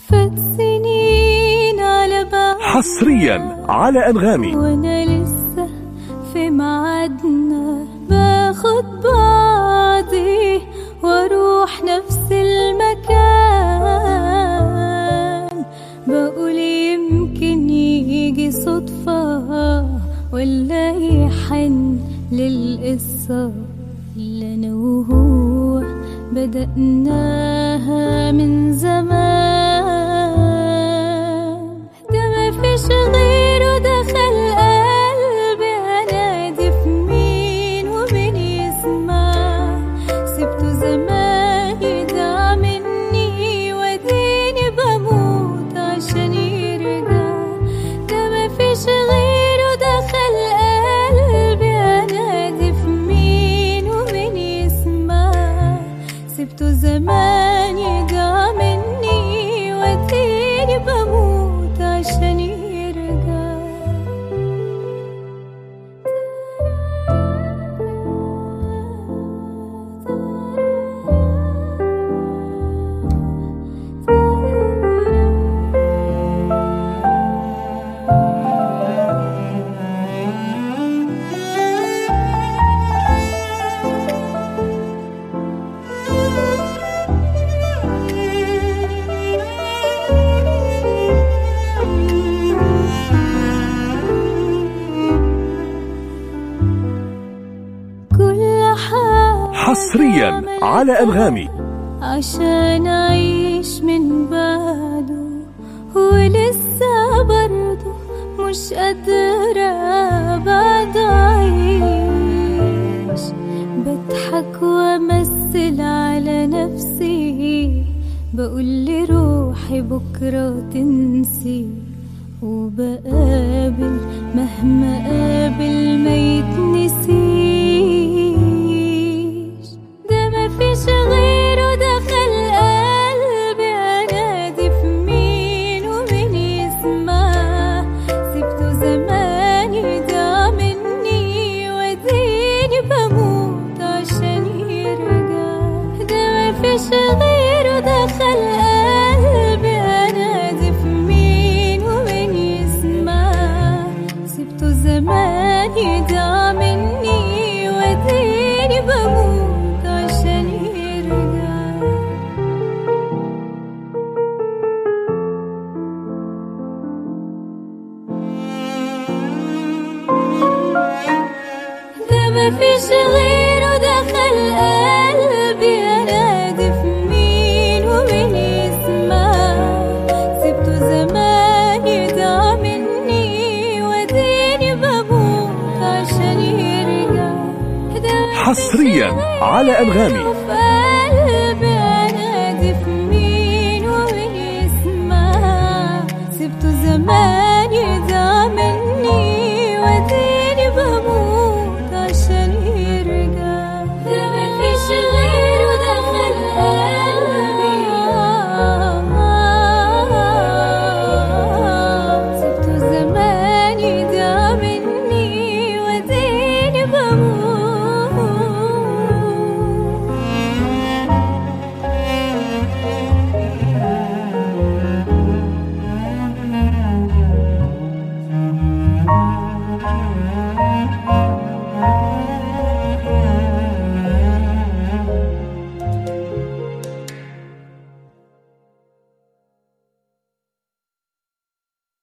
فات سنين على بعض حصريا على أنغامي وانا لسه في ميعادنا باخد بعضي واروح نفس المكان بقول يمكن يجي صدفة ولا يحن للقصة اللي انا وهو بدأناها من زمان ده مفيش غيره دخل قلبي انادي في مين ومين يسمع سبته زمان يدعى مني وديني بموت عشان يرجع ده مفيش غيره دخل قلبي انادي في مين ومين يسمع سبته زمان يدعى مني وديني بموت عشان يرجع كل حاجة حصريا على أنغامي عشان أعيش من بعده ولسه برضه مش قادرة بعد أعيش بضحك وأمثل على نفسي بقول لروحي بكرة تنسي وبقابل مهما قابل ما يتنسيش ده مفيش غيره دخل قلبي انادي في مين ومين يسمع سبته زمان يدعى مني وديني بموت عشان يرجع ده مفيش غيره دخل قلبي انادي في مين ومين يسمع سبته زمان يدعى مني وديني بموت عشان يرجع ده مفيش غيره دخل قلبي انادي في مين ومين يسمع سبته زمان يدعى مني وديني بموت عشان يرجع ده مفيش حصرياً على أنغامي. غيره في